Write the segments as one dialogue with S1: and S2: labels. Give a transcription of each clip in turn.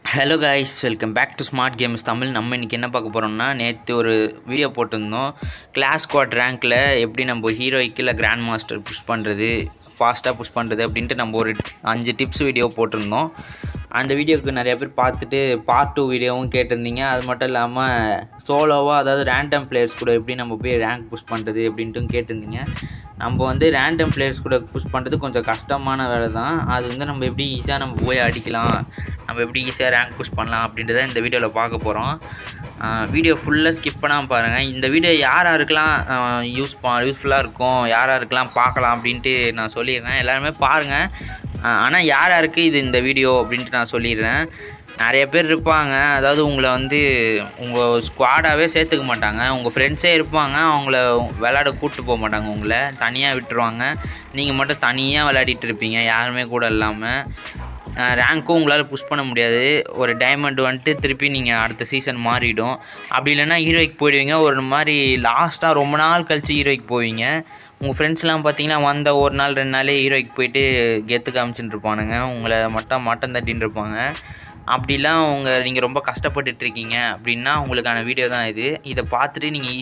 S1: hello guys welcome back to smart games Tamil நம்ம இன்றைக்கி என்ன பார்க்க போகிறோம்னா நேற்று ஒரு வீடியோ போட்டிருந்தோம் கிளாஸ் ஸ்குவாட் ரேங்க்கில் எப்படி நம்ம ஹீரோய்க்கு இல்லை கிராண்ட் மாஸ்டர் புஷ் பண்ணுறது ஃபாஸ்ட்டாக புஷ் பண்ணுறது அப்படின்ட்டு நம்ம ஒரு அஞ்சு டிப்ஸ் வீடியோ போட்டிருந்தோம் அந்த வீடியோவுக்கு நிறைய பேர் பார்த்துட்டு பார்ட் டூ வீடியோவும் கேட்டிருந்தீங்க அது மட்டும் இல்லாமல் சோலோவாக அதாவது ரேண்டம் பிளேயர்ஸ் கூட எப்படி நம்ம போய் ரேங்க் புஷ் பண்ணுறது அப்படின்ட்டும் கேட்டிருந்தீங்க நம்ம வந்து ரேண்டம் பிளேயர்ஸ் கூட புஷ் பண்ணுறது கொஞ்சம் கஷ்டமான வேலை தான் அது வந்து நம்ம எப்படி ஈஸியாக நம்ம போய் அடிக்கலாம் நம்ம எப்படி ஈஸியாக ரேங்க் புஷ் பண்ணலாம் அப்படின்றத இந்த வீடியோவில் பார்க்க போகிறோம் வீடியோ ஃபுல்லாக ஸ்கிப் பண்ணாமல் பாருங்கள் இந்த வீடியோ யார் யாருக்கெல்லாம் யூஸ் ப யூஸ்ஃபுல்லாக இருக்கும் யார் யாருக்கெல்லாம் பார்க்கலாம் அப்படின்ட்டு நான் சொல்லிடுறேன் எல்லாருமே பாருங்கள் ஆனால் யார் யாருக்கு இது இந்த வீடியோ அப்படின்ட்டு நான் சொல்லிடுறேன் நிறைய பேர் இருப்பாங்க அதாவது உங்களை வந்து உங்கள் ஸ்குவாடாகவே சேர்த்துக்க மாட்டாங்க உங்கள் ஃப்ரெண்ட்ஸே இருப்பாங்க அவங்கள விளையாட கூப்பிட்டு போக மாட்டாங்க உங்களை தனியாக விட்டுருவாங்க நீங்கள் மட்டும் தனியாக விளையாடிட்டு இருப்பீங்க யாருமே கூட இல்லாமல் ரேங்க்கும் உங்களால் புஷ் பண்ண முடியாது ஒரு டைமண்ட் வந்துட்டு திருப்பி நீங்கள் அடுத்த சீசன் மாறிடும் அப்படி இல்லைன்னா ஹீரோய்க்கு போயிடுவீங்க ஒரு மாதிரி லாஸ்ட்டாக ரொம்ப நாள் கழித்து ஹீரோய்க்கு போவீங்க உங்கள் ஃப்ரெண்ட்ஸ்லாம் பார்த்தீங்கன்னா வந்த ஒரு நாள் ரெண்டு நாளே ஹீரோய்க்கு போயிட்டு கெத்து காமிச்சுட்டு இருப்பானுங்க உங்களை மட்டும் மட்டம் தட்டின்னு இருப்பாங்க அப்படிலாம் உங்கள் நீங்கள் ரொம்ப கஷ்டப்பட்டுட்டு இருக்கீங்க அப்படின்னா உங்களுக்கான வீடியோ தான் இது இதை பார்த்துட்டு நீங்கள்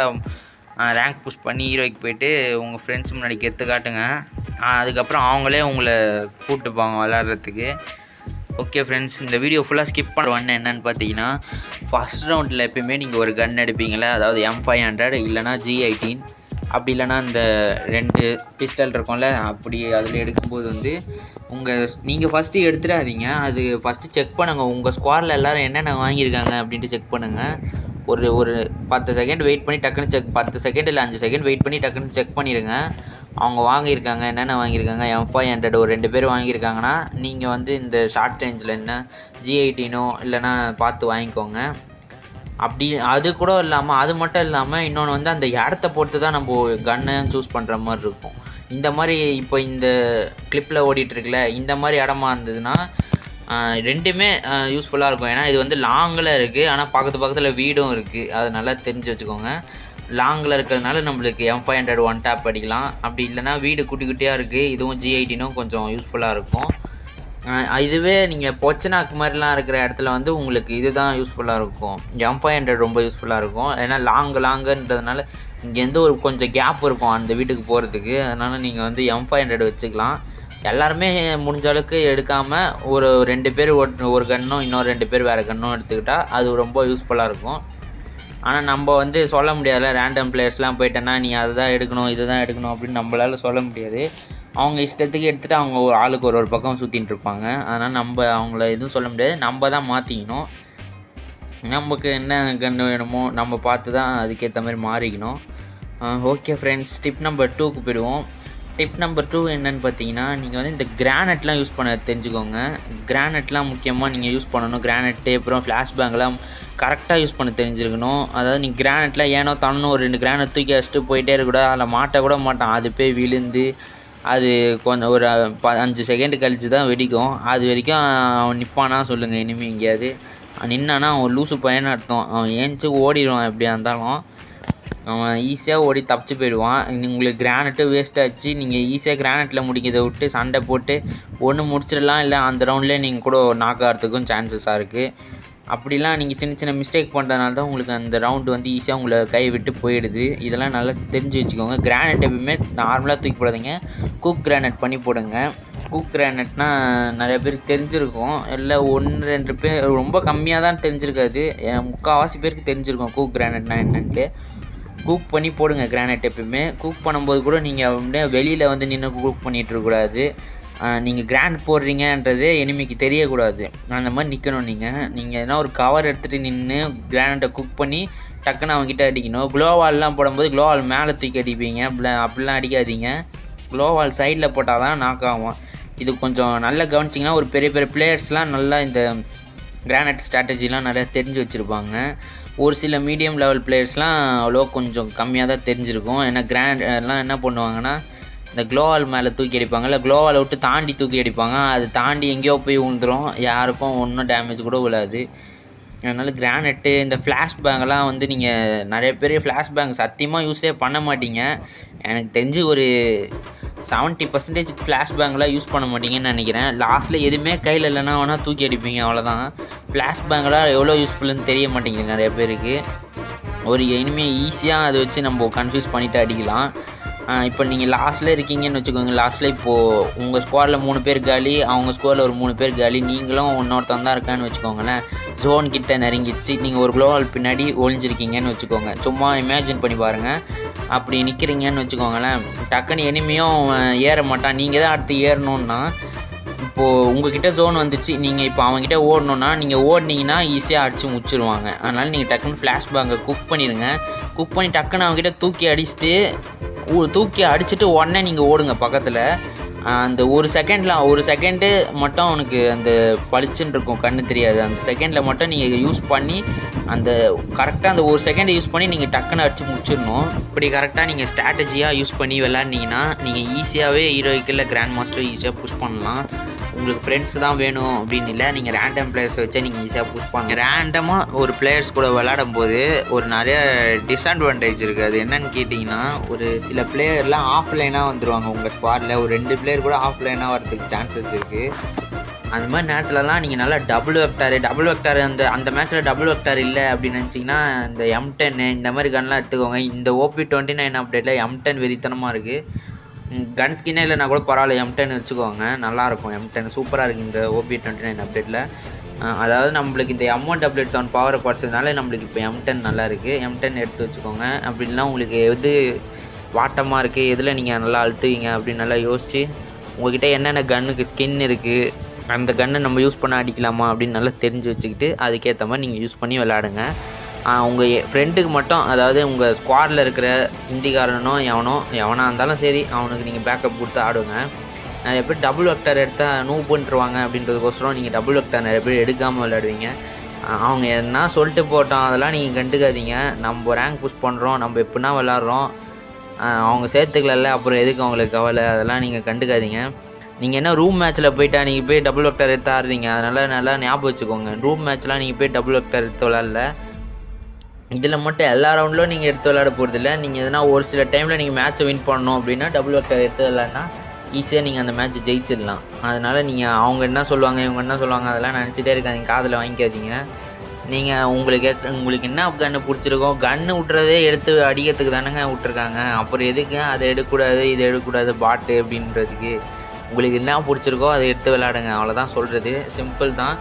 S1: ஈஸியாக ரேங்க் புஷ் பண்ணி ஹீரோய்க்கு போயிட்டு உங்கள் ஃப்ரெண்ட்ஸ் முன்னாடி கெத்து காட்டுங்க அதுக்கப்புறம் அவங்களே உங்களை கூப்பிட்டுப்பாங்க விளாட்றதுக்கு ஓகே ஃப்ரெண்ட்ஸ் இந்த வீடியோ ஃபுல்லாக ஸ்கிப் பண்ணுவேன்னு என்னென்னு பார்த்தீங்கன்னா ஃபஸ்ட் ரவுண்டில் எப்பயுமே நீங்கள் ஒரு கன் எடுப்பீங்களே அதாவது எம் ஃபைவ் ஹண்ட்ரட் இல்லைனா ஜி எயிட்டீன் அப்படி இல்லைனா இந்த ரெண்டு பிஸ்டல் இருக்கும்ல அப்படி அதில் எடுக்கும்போது வந்து உங்கள் நீங்கள் ஃபஸ்ட்டு எடுத்துடாதீங்க அது ஃபஸ்ட்டு செக் பண்ணுங்கள் உங்கள் ஸ்குவாடில் எல்லோரும் என்னென்ன வாங்கியிருக்காங்க அப்படின்ட்டு செக் பண்ணுங்கள் ஒரு ஒரு பத்து செகண்ட் வெயிட் பண்ணி டக்குன்னு செக் பத்து செகண்ட் இல்லை அஞ்சு செகண்ட் வெயிட் பண்ணி டக்குன்னு செக் பண்ணிடுங்க அவங்க வாங்கியிருக்காங்க என்னென்ன வாங்கியிருக்காங்க எம் ஃபைவ் ஹண்ட்ரட் ஒரு ரெண்டு பேர் வாங்கியிருக்காங்கன்னா நீங்கள் வந்து இந்த ஷார்ட் ரேஞ்சில் என்ன ஜி எயிட்டீனோ இல்லைனா பார்த்து வாங்கிக்கோங்க அப்படி அது கூட இல்லாமல் அது மட்டும் இல்லாமல் இன்னொன்று வந்து அந்த இடத்த பொறுத்து தான் நம்ம கன்னை சூஸ் பண்ணுற மாதிரி இருக்கும் இந்த மாதிரி இப்போ இந்த கிளிப்பில் ஓடிட்டுருக்குல இந்த மாதிரி இடமா இருந்ததுன்னா ரெண்டுமே யூஸ்ஃபுல்லாக இருக்கும் ஏன்னா இது வந்து லாங்கில் இருக்குது ஆனால் பக்கத்து பக்கத்தில் வீடும் இருக்குது அது நல்லா தெரிஞ்சு வச்சுக்கோங்க லாங்கில் இருக்கிறதுனால நம்மளுக்கு M five hundred one tap அடிக்கலாம் அப்படி இல்லைனா வீடு குட்டி குட்டியாக இருக்குது இதுவும் ஜி ஐடினும் கொஞ்சம் யூஸ்ஃபுல்லாக இருக்கும் இதுவே நீங்கள் பொச்சனாக்கு மாதிரிலாம் இருக்கிற இடத்துல வந்து உங்களுக்கு இதுதான் யூஸ்ஃபுல்லாக இருக்கும் எம் ஃபைவ் ஹண்ட்ரட் ரொம்ப யூஸ்ஃபுல்லாக இருக்கும் ஏன்னா லாங்கு லாங்குன்றதுனால இங்கேருந்து ஒரு கொஞ்சம் கேப் இருக்கும் அந்த வீட்டுக்கு போகிறதுக்கு அதனால் நீங்கள் வந்து எம் ஃபைவ் ஹண்ட்ரட் வச்சுக்கலாம் எல்லாருமே முடிஞ்ச அளவுக்கு எடுக்காமல் ஒரு ரெண்டு பேர் ஒரு கன்னும் இன்னொரு ரெண்டு பேர் வேறு கன்னும் எடுத்துக்கிட்டால் அது ரொம்ப யூஸ்ஃபுல்லாக இருக்கும் ஆனால் நம்ம வந்து சொல்ல முடியாதுல்ல ரேண்டம் பிளேயர்ஸ்லாம் போயிட்டேன்னா நீ அதை தான் எடுக்கணும் இது தான் எடுக்கணும் அப்படின்னு நம்மளால சொல்ல முடியாது அவங்க இஷ்டத்துக்கு எடுத்துகிட்டு அவங்க ஒரு ஆளுக்கு ஒரு ஒரு பக்கம் சுற்றின்னு இருப்பாங்க அதனால் நம்ம அவங்கள எதுவும் சொல்ல முடியாது நம்ம தான் மாற்றிக்கணும் நமக்கு என்ன கன்று வேணுமோ நம்ம பார்த்து தான் அதுக்கேற்ற மாதிரி மாறிக்கணும் ஓகே ஃப்ரெண்ட்ஸ் டிப் நம்பர் டூக்கு போயிடுவோம் டிப் நம்பர் டூ என்னென்னு பார்த்தீங்கன்னா நீங்கள் வந்து இந்த கிரானைட்லாம் யூஸ் பண்ண தெரிஞ்சுக்கோங்க கிரானைட்லாம் முக்கியமாக நீங்கள் யூஸ் பண்ணணும் கிரானைட்டு அப்புறம் ஃப்ளாஷ்பேங்க்லாம் கரெக்டாக யூஸ் பண்ண தெரிஞ்சிருக்கணும் அதாவது நீங்கள் கிரானைட்டில் ஏனோ தன்னு ஒரு ரெண்டு கிரானைட் தூக்கி வச்சுட்டு போயிட்டே இருக்கக்கூடாது அதில் மாட்ட கூட மாட்டான் அது போய் விழுந்து அது கொஞ்சம் ஒரு ப அஞ்சு செகண்டு கழித்து தான் வெடிக்கும் அது வரைக்கும் அவன் நிற்பானா சொல்லுங்கள் இனிமேல் எங்கேயாவது நின்னானா அவன் லூசு பையன் அர்த்தம் அவன் ஏஞ்சி ஓடிடுவான் எப்படியா இருந்தாலும் அவன் ஈஸியாக ஓடி தப்பிச்சு போயிடுவான் உங்களுக்கு கிரானைட்டு வேஸ்ட் ஆச்சு நீங்கள் ஈஸியாக கிரானைட்டில் முடிக்கிறத விட்டு சண்டை போட்டு ஒன்று முடிச்சிடலாம் இல்லை அந்த ரவுண்ட்லேயே நீங்கள் கூட நாக் ஆகிறதுக்கும் சான்சஸாக இருக்குது அப்படிலாம் நீங்கள் சின்ன சின்ன மிஸ்டேக் பண்ணுறதுனால தான் உங்களுக்கு அந்த ரவுண்டு வந்து ஈஸியாக உங்களை கை விட்டு போயிடுது இதெல்லாம் நல்லா தெரிஞ்சு வச்சுக்கோங்க கிரானைட் எப்பயுமே நார்மலாக தூக்கி போடாதீங்க குக் கிரானைட் பண்ணி போடுங்க குக் கிரானைட்னா நிறைய பேருக்கு தெரிஞ்சிருக்கும் இல்லை ஒன்று ரெண்டு பேர் ரொம்ப கம்மியாக தான் தெரிஞ்சிருக்காது முக்கால்வாசி பேருக்கு தெரிஞ்சிருக்கும் குக் கிரானைட்னா என்னன்ட்டு குக் பண்ணி போடுங்க கிரானைட் எப்பயுமே குக் பண்ணும்போது கூட நீங்கள் அப்படியே வெளியில் வந்து நின்று குக் பண்ணிகிட்டு இருக்கக்கூடாது நீங்கள் கிராண்ட் போடுறீங்கன்றது எனிமிக்கு தெரியக்கூடாது அந்த மாதிரி நிற்கணும் நீங்கள் நீங்கள் எதனா ஒரு கவர் எடுத்துகிட்டு நின்று கிரானைட்டை குக் பண்ணி டக்குன்னு அவங்ககிட்ட அடிக்கணும் க்ளோவால்லாம் போடும்போது க்ளோவால் மேலே தூக்கி அடிப்பீங்க அப்படிலாம் அப்படிலாம் அடிக்காதீங்க க்ளோவால் சைடில் போட்டால் தான் நாக் ஆகும் இது கொஞ்சம் நல்லா கவனிச்சிங்கன்னா ஒரு பெரிய பெரிய பிளேயர்ஸ்லாம் நல்லா இந்த கிரானைட் ஸ்ட்ராட்டஜிலாம் நிறையா தெரிஞ்சு வச்சுருப்பாங்க ஒரு சில மீடியம் லெவல் பிளேயர்ஸ்லாம் அவ்வளோ கொஞ்சம் கம்மியாக தான் தெரிஞ்சிருக்கும் ஏன்னா கிராண்ட் எல்லாம் என்ன பண்ணுவாங்கன்னா இந்த க்ளோவால் மேலே தூக்கி அடிப்பாங்க இல்லை க்ளோவால் விட்டு தாண்டி தூக்கி அடிப்பாங்க அது தாண்டி எங்கேயோ போய் விழுந்துரும் யாருக்கும் ஒன்றும் டேமேஜ் கூட விழாது அதனால் கிரானைட்டு இந்த ஃப்ளாஷ் பேங்கெல்லாம் வந்து நீங்கள் நிறைய பேர் ஃப்ளாஷ் பேங்க் சத்தியமாக யூஸே பண்ண மாட்டீங்க எனக்கு தெரிஞ்சு ஒரு செவன்ட்டி பர்சன்டேஜ் ஃப்ளாஷ் பேங்க்லாம் யூஸ் பண்ண மாட்டீங்கன்னு நினைக்கிறேன் லாஸ்ட்டில் எதுவுமே கையில் இல்லைன்னா வேணால் தூக்கி அடிப்பீங்க அவ்வளோதான் ஃப்ளாஷ் பேங்கெல்லாம் எவ்வளோ யூஸ்ஃபுல்லுன்னு தெரிய மாட்டேங்குது நிறைய பேருக்கு ஒரு இனிமேல் ஈஸியாக அதை வச்சு நம்ம கன்ஃபியூஸ் பண்ணிவிட்டு அடிக்கலாம் இப்போ நீங்கள் லாஸ்ட்டில் இருக்கீங்கன்னு வச்சுக்கோங்க லாஸ்ட்டில் இப்போது உங்கள் ஸ்குவாடில் மூணு பேர் காலி அவங்க ஸ்குவாடில் ஒரு மூணு பேர் காலி நீங்களும் இன்னொருத்தன் தான் இருக்கான்னு வச்சுக்கோங்களேன் ஜோன் கிட்ட நெருங்கிடுச்சு நீங்கள் ஒரு குளோவால் பின்னாடி ஒளிஞ்சிருக்கீங்கன்னு வச்சுக்கோங்க சும்மா இமேஜின் பண்ணி பாருங்கள் அப்படி நிற்கிறீங்கன்னு வச்சுக்கோங்களேன் டக்குன்னு எனிமையும் ஏற மாட்டான் நீங்கள் தான் அடுத்து ஏறணுன்னா இப்போது உங்ககிட்ட ஜோன் வந்துச்சு நீங்கள் இப்போ அவங்ககிட்ட ஓடணுன்னா நீங்கள் ஓடினீங்கன்னா ஈஸியாக அடித்து முடிச்சிருவாங்க அதனால் நீங்கள் டக்குன்னு ஃப்ளாஷ் பேங்கை குக் பண்ணிடுங்க குக் பண்ணி டக்குன்னு அவங்ககிட்ட தூக்கி அடிச்சுட்டு ஊ- தூக்கி அடிச்சுட்டு உடனே நீங்கள் ஓடுங்க பக்கத்தில் அந்த ஒரு செகண்டில் ஒரு செகண்டு மட்டும் அவனுக்கு அந்த பளிச்சுன்னு இருக்கும் கண்ணு தெரியாது அந்த செகண்டில் மட்டும் நீங்கள் யூஸ் பண்ணி அந்த கரெக்டாக அந்த ஒரு செகண்டை யூஸ் பண்ணி நீங்கள் டக்குன்னு அடிச்சு முடிச்சிடணும் இப்படி கரெக்டாக நீங்கள் ஸ்ட்ராட்டஜியாக யூஸ் பண்ணி விளாட்னீங்கன்னா நீங்கள் ஈஸியாகவே ஹீரோய்க்கில் கிராண்ட் மாஸ்டர் ஈஸியாக புஷ் பண்ணலாம் உங்களுக்கு ஃப்ரெண்ட்ஸ் தான் வேணும் அப்படின்னு இல்லை நீங்கள் ரேண்டம் பிளேயர்ஸ் வச்சே நீங்கள் ஈஸியாக புஷ் பண்ணுங்க ரேண்டமாக ஒரு பிளேயர்ஸ் கூட விளையாடும் போது ஒரு நிறைய டிஸ்அட்வான்டேஜ் இருக்குது அது என்னன்னு கேட்டிங்கன்னா ஒரு சில பிளேயர்லாம் ஆஃப்லைனாக வந்துடுவாங்க உங்கள் ஸ்குவாடில் ஒரு ரெண்டு பிளேயர் கூட ஆஃப்லைனாக வரதுக்கு சான்சஸ் இருக்குது அந்த மாதிரி நேரத்துலலாம் நீங்கள் நல்லா டபுள் வெக்டார் டபுள் வெக்டார் அந்த அந்த மேட்ச்சில் டபுள் வெக்டார் இல்லை அப்படின்னு நினச்சிங்கன்னா இந்த எம் டென்னு இந்த மாதிரி கன்லாம் எடுத்துக்கோங்க இந்த ஓபி டுவெண்ட்டி நைன் அப்டேட்டில் எம் டென் வெறித்தனமாக இருக்குது கன் ஸ்கின்னே இல்லைனா கூட பரவாயில்ல எம் டென் வச்சுக்கோங்க நல்லாயிருக்கும் எம் டென் சூப்பராக இருக்குது இந்த ஓபி டுவெண்ட்டி நைன் அப்டேட்டில் அதாவது நம்மளுக்கு இந்த M one double eight seven power குறைச்சதுனால நம்மளுக்கு இப்போ எம் டென் நல்லா இருக்குது எம் டென் எடுத்து வச்சுக்கோங்க அப்படின்னா உங்களுக்கு எது வாட்டமாக இருக்குது எதில் நீங்கள் நல்லா அழுத்துவீங்க அப்படின்னு நல்லா யோசிச்சு உங்ககிட்ட என்னென்ன கன்னுக்கு ஸ்கின் இருக்குது அந்த கன்னை நம்ம யூஸ் பண்ண அடிக்கலாமா அப்படின்னு நல்லா தெரிஞ்சு வச்சுக்கிட்டு அதுக்கேற்ற மாதிரி நீங்கள் யூஸ் பண்ணி விளாடுங்க உங்கள் ஃப்ரெண்டுக்கு மட்டும் அதாவது உங்கள் ஸ்குவாடில் இருக்கிற இந்திக்காரனோ எவனோ எவனாக இருந்தாலும் சரி அவனுக்கு நீங்கள் பேக்கப் கொடுத்து ஆடுங்க நிறைய பேர் டபுள் வெக்டர் எடுத்தால் நூ பண்ணிட்டுருவாங்க அப்படின்றதுக்கோசரம் நீங்கள் டபுள் வெக்டர் நிறைய பேர் எடுக்காமல் விளையாடுவீங்க அஹ் அவங்க என்ன சொல்லிட்டு போட்டோம் அதெல்லாம் நீங்கள் கண்டுக்காதீங்க நம்ம ரேங்க் புஷ் பண்ணுறோம் நம்ம எப்படின்னா விளாட்றோம் அவங்க சேர்த்துக்கலல்ல அப்புறம் எதுக்கு அவங்களுக்கு கவலை அதெல்லாம் நீங்கள் கண்டுக்காதீங்க நீங்கள் என்ன ரூம் மேட்ச்சில் போயிட்டா நீங்கள் போய் டபுள் வெக்டர் எடுத்து ஆடுறீங்க அதனால் நல்லா ஞாபகம் வச்சுக்கோங்க ரூம் மேட்ச்லாம் நீங்கள் போய் டபுள் வெக்டர் எடுத்து விளாட்ல இதில் மட்டும் எல்லா ரவுண்ட்லும் நீங்கள் எடுத்து விளையாட போகிறதில்ல நீங்கள் எதனா ஒரு சில டைமில் நீங்கள் மேட்ச்சை வின் பண்ணணும் அப்படின்னா டபுள் வெக்டர் எடுத்து விளாட்னா ஈஸியாக நீங்கள் அந்த மேட்ச் ஜெயிச்சிடலாம் அதனால் நீங்கள் அவங்க என்ன சொல்லுவாங்க இவங்க என்ன சொல்லுவாங்க அதெல்லாம் நினச்சிட்டே இருக்காதீங்க காதில் வாங்கிக்காதீங்க நீங்கள் உங்களுக்கு ஏத்த- உங்களுக்கு என்ன கன்று பிடிச்சிருக்கோ கன்று விட்றதே எடுத்து அடிக்கிறதுக்கு தானேங்க விட்ருக்காங்க அப்புறம் எதுக்கு அதை எடுக்கக்கூடாது இதை எடுக்கக்கூடாது பாட்டு அப்படின்றதுக்கு உங்களுக்கு என்ன பிடிச்சிருக்கோ அதை எடுத்து விளையாடுங்க அவ்வளோதான் சொல்கிறது சிம்பிள் தான்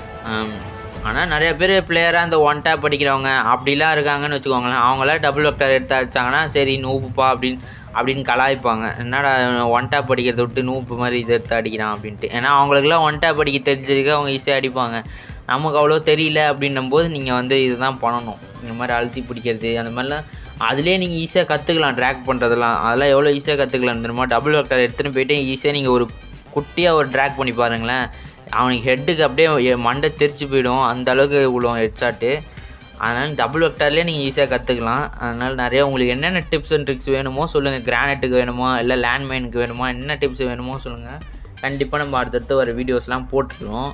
S1: ஆனால் நிறைய பேர் பிளேயராக இந்த ஒன் டேப் அடிக்கிறவங்க அப்படிலாம் இருக்காங்கன்னு வச்சுக்கோங்களேன் அவங்களாம் டபுள் வெக்டர் எடுத்து அடிச்சாங்கன்னா சரி நூப்புப்பா அப்படின்னு அப்படின்னு கலாய்ப்பாங்க என்னடா ஒன் டேப் அடிக்கிறத விட்டு நூப்பு மாதிரி இதை எடுத்து அடிக்கிறான் அப்படின்ட்டு ஏன்னா அவங்களுக்குலாம் ஒன் டேப் அடிக்க தெரிஞ்சிருக்கு அவங்க ஈஸியாக அடிப்பாங்க நமக்கு அவ்வளோ தெரியல அப்படின்னும் போது நீங்கள் வந்து இதுதான் பண்ணணும் இந்த மாதிரி அழுத்தி பிடிக்கிறது அந்த மாதிரிலாம் அதுலேயே நீங்கள் ஈஸியாக கற்றுக்கலாம் ட்ராக் பண்ணுறதெல்லாம் அதெல்லாம் எவ்வளோ ஈஸியாக கற்றுக்கலாம் தெரியுமா டபுள் வெக்டர் எடுத்துகிட்டு போயிட்டு ஈஸியாக நீங்கள் ஒரு குட்டியாக ஒரு ட்ராக் பண்ணி பாருங்களேன் அவனுக்கு ஹெட்டுக்கு அப்படியே எ- மண்டை தெரிச்சு போயிடும் அந்த அளவுக்கு விழுவும் ஹெட்ஷாட்டு அதனால் டபுள் வெக்டார்லேயே நீங்கள் ஈஸியாக கற்றுக்கலாம் அதனால் நிறைய உங்களுக்கு என்னென்ன டிப்ஸ் அண்ட் ட்ரிக்ஸ் வேணுமோ சொல்லுங்கள் கிரானைட்டுக்கு வேணுமோ இல்லை லேண்ட்மைனுக்கு வேணுமோ என்ன டிப்ஸ் வேணுமோ சொல்லுங்கள் கண்டிப்பாக நம்ம அடுத்தடுத்து வர வீடியோஸ்லாம் போட்டுருவோம்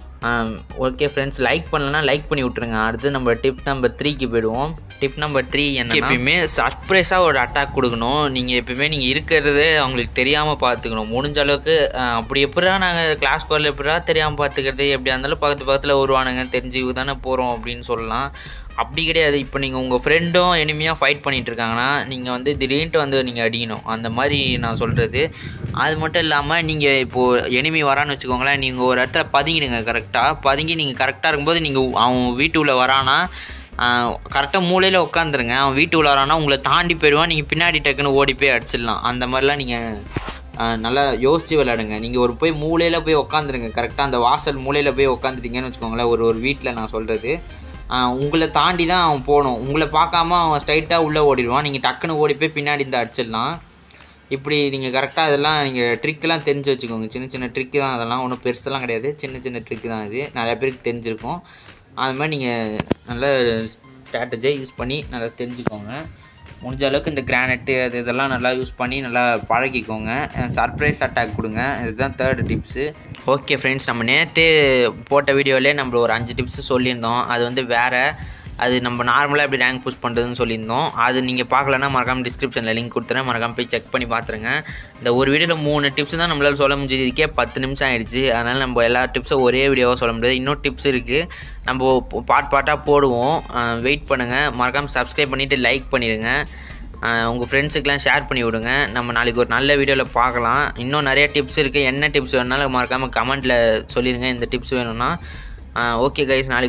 S1: ஓகே ஃப்ரெண்ட்ஸ் லைக் பண்ணலன்னா லைக் பண்ணி விட்ருங்க அடுத்து நம்ம டிப் நம்பர் த்ரீக்கு போயிடுவோம் டிப் நம்பர் த்ரீ என்ன எப்பயுமே சர்ப்ரைஸாக ஒரு அட்டாக் கொடுக்கணும் நீங்கள் எப்பயுமே நீங்கள் இருக்கிறதே அவங்களுக்கு தெரியாமல் பார்த்துக்கணும் முடிஞ்ச அளவுக்கு அஹ், அப்படி எப்படா நாங்கள் கிளாஸ் குவாரில் எப்படா தெரியாமல் பார்த்துக்கிறது எப்படியா இருந்தாலும் பக்கத்து பக்கத்தில் வருவானுங்க தெரிஞ்சு தானே போகிறோம் அப்படின்னு சொல்லலாம் அப்படி கிடையாது இப்போ நீங்கள் உங்கள் ஃப்ரெண்டும் எனிமையாக ஃபைட் பண்ணிட்டு இருக்காங்கன்னா நீங்கள் வந்து திடீர்னுட்டு வந்து நீங்கள் அடிக்கணும் அந்த மாதிரி நான் சொல்கிறது அது மட்டும் இல்லாமல் நீங்கள் இப்போது எனிமி வரான்னு வச்சுக்கோங்களேன் நீங்கள் ஒரு இடத்துல பதுங்கிடுங்க கரெக்டாக பதுங்கி நீங்கள் கரெக்டாக இருக்கும்போது நீங்கள் அவன் வீட்டுக்குள்ளே வரானா கரெக்டாக மூலையில் உட்காந்துருங்க அவன் வீட்டுக்குள்ள வரானா உங்களை தாண்டி போயிடுவான் நீங்கள் பின்னாடி டக்குன்னு ஓடி போய் அடிச்சிடலாம் அந்த மாதிரிலாம் நீங்கள் நல்லா யோசித்து விளையாடுங்க நீங்கள் ஒரு போய் மூலையில் போய் உட்காந்துருங்க கரெக்டாக அந்த வாசல் மூலையில் போய் உட்காந்துட்டீங்கன்னு வச்சுக்கோங்களேன் ஒரு ஒரு வீட்டில் நான் சொல்கிறது உங்களை தாண்டி தான் அவன் போகணும் உங்களை பார்க்காம அவன் ஸ்ட்ரைட்டாக உள்ளே ஓடிடுவான் நீங்கள் டக்குன்னு ஓடி போய் பின்னாடி இந்த அடிச்சிடலாம் இப்படி நீங்கள் கரெக்டாக இதெல்லாம் நீங்கள் ட்ரிக்கெலாம் தெரிஞ்சு வச்சுக்கோங்க சின்ன சின்ன ட்ரிக்கு தான் அதெல்லாம் ஒன்றும் பெருசெல்லாம் கிடையாது சின்ன சின்ன ட்ரிக்கு தான் இது நிறைய பேருக்கு தெரிஞ்சிருக்கும் அது மாதிரி நீங்கள் நல்ல ஸ்ட்ராட்டஜியை யூஸ் பண்ணி நல்லா தெரிஞ்சுக்கோங்க முடிஞ்ச அளவுக்கு இந்த கிரானைட்டு அது இதெல்லாம் நல்லா யூஸ் பண்ணி நல்லா பழகிக்கோங்க சர்ப்ரைஸ் அட்டாக் கொடுங்க இதுதான் தேர்ட் டிப்ஸு ஓகே ஃப்ரெண்ட்ஸ் நம்ம நேற்று போட்ட வீடியோவிலே நம்ம ஒரு அஞ்சு டிப்ஸ் சொல்லியிருந்தோம் அது வந்து வேறு அது நம்ம நார்மலாக எப்படி ரேங்க் புஷ் பண்ணுறதுன்னு சொல்லியிருந்தோம் அது நீங்கள் பார்க்கலன்னா மறக்காமல் டிஸ்கிரிப்ஷனில் லிங்க் கொடுத்துறேன் மறக்காமல் போய் செக் பண்ணி பார்த்துருங்க இந்த ஒரு வீடியோவில் மூணு டிப்ஸ் தான் நம்மளால் சொல்ல முடிஞ்சது இதுக்கே பத்து நிமிஷம் ஆயிடுச்சு அதனால் நம்ம எல்லா டிப்ஸும் ஒரே வீடியோவாக சொல்ல முடியாது இன்னும் டிப்ஸ் இருக்குது நம்ம பார்ட் பார்ட்டாக போடுவோம் வெயிட் பண்ணுங்கள் மறக்காமல் சப்ஸ்கிரைப் பண்ணிவிட்டு லைக் பண்ணிடுங்க உங்கள் ஃப்ரெண்ட்ஸுக்கெலாம் ஷேர் பண்ணி விடுங்க நம்ம நாளைக்கு ஒரு நல்ல வீடியோவில் பார்க்கலாம் இன்னும் நிறைய டிப்ஸ் இருக்குது என்ன டிப்ஸ் வேணுனாலும் மறக்காமல் கமெண்ட்டில் சொல்லிடுங்க இந்த டிப்ஸ் வேணும்னா ஓகே கைஸ் நாளைக்கு